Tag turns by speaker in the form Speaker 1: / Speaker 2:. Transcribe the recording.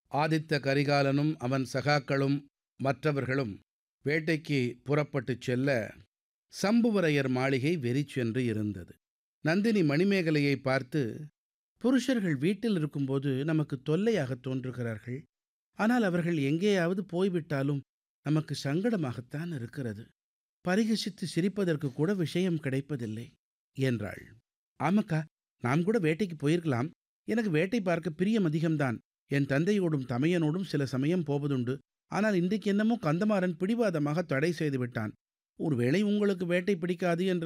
Speaker 1: ஆதித்த கரிகாலனும் அவன் சகாக்களும் மற்றவர்களும் வேட்டைக்கு புறப்பட்டுச் செல்ல சம்புவரையர் மாளிகை வெறிச்சென்று இருந்தது நந்தினி மணிமேகலையை பார்த்து புருஷர்கள் வீட்டில் இருக்கும்போது நமக்கு தொல்லையாகத் தோன்றுகிறார்கள் ஆனால் அவர்கள் எங்கேயாவது போய்விட்டாலும் நமக்கு சங்கடமாகத்தான் இருக்கிறது பரிகசித்து சிரிப்பதற்கு கூட விஷயம் கிடைப்பதில்லை என்றாள் ஆமக்கா நாம் கூட வேட்டைக்கு போயிருக்கலாம் எனக்கு வேட்டை பார்க்க பிரியம் அதிகம்தான் என் தந்தையோடும் தமையனோடும் சில சமயம் போவதுண்டு ஆனால் இன்றைக்கு என்னமோ கந்தமாறன் பிடிவாதமாக தடை செய்து விட்டான் ஒருவேளை உங்களுக்கு வேட்டை பிடிக்காது என்ற